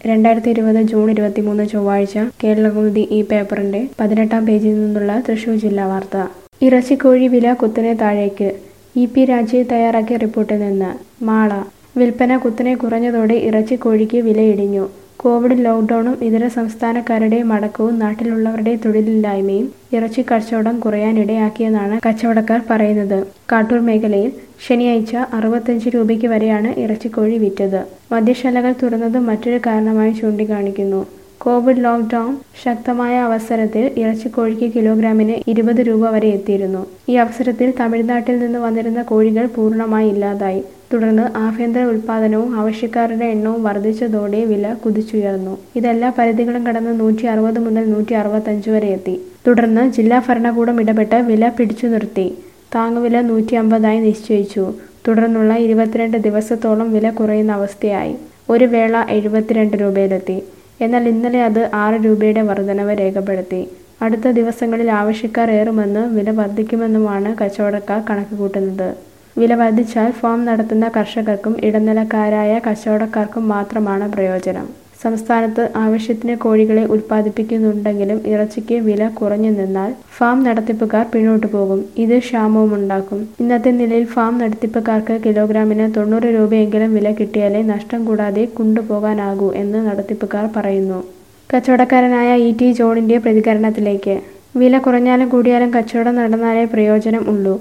രണ്ടായിരത്തി ഇരുപത് ജൂൺ ഇരുപത്തിമൂന്ന് ചൊവ്വാഴ്ച കേരളകൗമുദി ഈ പേപ്പറിന്റെ പതിനെട്ടാം പേജിൽ നിന്നുള്ള തൃശൂർ ജില്ലാ വാർത്ത ഇറച്ചിക്കോഴി വില കുത്തനെ താഴേക്ക് ഇ പി രാജീവ് തയ്യാറാക്കിയ റിപ്പോർട്ടിൽ നിന്ന് മാള വിൽപ്പന കുത്തനെ കുറഞ്ഞതോടെ ഇറച്ചിക്കോഴിക്ക് വിലയിടിഞ്ഞു കോവിഡ് ലോക്ക്ഡൌണും ഇതര സംസ്ഥാനക്കാരുടെ മടക്കവും നാട്ടിലുള്ളവരുടെ തൊഴിലില്ലായ്മയും ഇറച്ചി കച്ചവടം കുറയാനിടയാക്കിയെന്നാണ് കച്ചവടക്കാർ പറയുന്നത് കാട്ടൂർ മേഖലയിൽ ശനിയാഴ്ച അറുപത്തഞ്ച് രൂപയ്ക്ക് വരെയാണ് ഇറച്ചിക്കോഴി വിറ്റത് മദ്യശാലകൾ തുറന്നത് മറ്റൊരു കാരണമായി ചൂണ്ടിക്കാണിക്കുന്നു കോവിഡ് ലോക്ക്ഡൌൺ ശക്തമായ അവസരത്തിൽ ഇറച്ചിക്കോഴിക്ക് കിലോഗ്രാമിന് ഇരുപത് രൂപ വരെ എത്തിയിരുന്നു ഈ അവസരത്തിൽ തമിഴ്നാട്ടിൽ നിന്ന് വന്നിരുന്ന കോഴികൾ പൂർണ്ണമായി ഇല്ലാതായി തുടർന്ന് ആഭ്യന്തര ഉൽപാദനവും ആവശ്യക്കാരുടെ എണ്ണവും വർദ്ധിച്ചതോടെ വില കുതിച്ചുയർന്നു ഇതെല്ലാ പരിധികളും കടന്ന് നൂറ്റി അറുപത് മുതൽ നൂറ്റി അറുപത്തഞ്ച് വരെ എത്തി തുടർന്ന് ജില്ലാ ഭരണകൂടം ഇടപെട്ട് വില പിടിച്ചു നിർത്തി താങ്ങുവില നൂറ്റി അമ്പതായി നിശ്ചയിച്ചു തുടർന്നുള്ള ഇരുപത്തിരണ്ട് ദിവസത്തോളം വില കുറയുന്ന അവസ്ഥയായി ഒരു വേള എഴുപത്തിരണ്ട് രൂപയിലെത്തി എന്നാൽ ഇന്നലെ അത് ആറ് രൂപയുടെ വർധനവ് രേഖപ്പെടുത്തി അടുത്ത ദിവസങ്ങളിൽ ആവശ്യക്കാർ ഏറുമെന്ന് വില വർദ്ധിക്കുമെന്നുമാണ് കച്ചവടക്കാർ കണക്കുകൂട്ടുന്നത് വില വർദ്ധിച്ചാൽ ഫാം നടത്തുന്ന കർഷകർക്കും ഇടനിലക്കാരായ കച്ചവടക്കാർക്കും മാത്രമാണ് പ്രയോജനം സംസ്ഥാനത്ത് ആവശ്യത്തിന് കോഴികളെ ഉൽപ്പാദിപ്പിക്കുന്നുണ്ടെങ്കിലും ഇറച്ചിക്ക് വില കുറഞ്ഞു നിന്നാൽ ഫാം നടത്തിപ്പുകാർ പിന്നോട്ടു പോകും ഇത് ക്ഷാമവും ഉണ്ടാക്കും ഇന്നത്തെ നിലയിൽ ഫാം നടത്തിപ്പുകാർക്ക് കിലോഗ്രാമിന് തൊണ്ണൂറ് രൂപയെങ്കിലും വില കിട്ടിയാലേ നഷ്ടം കൂടാതെ കൊണ്ടുപോകാനാകൂ എന്ന് നടത്തിപ്പുകാർ പറയുന്നു കച്ചവടക്കാരനായ ഇ ടി ജോണിന്റെ പ്രതികരണത്തിലേക്ക് വില കുറഞ്ഞാലും കൂടിയാലും കച്ചവടം നടന്നാലേ പ്രയോജനം ഉള്ളൂ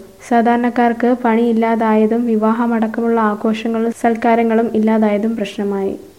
സാധാരണക്കാർക്ക് പണിയില്ലാതായതും വിവാഹമടക്കമുള്ള ആഘോഷങ്ങളും സൽക്കാരങ്ങളും ഇല്ലാതായതും പ്രശ്നമായി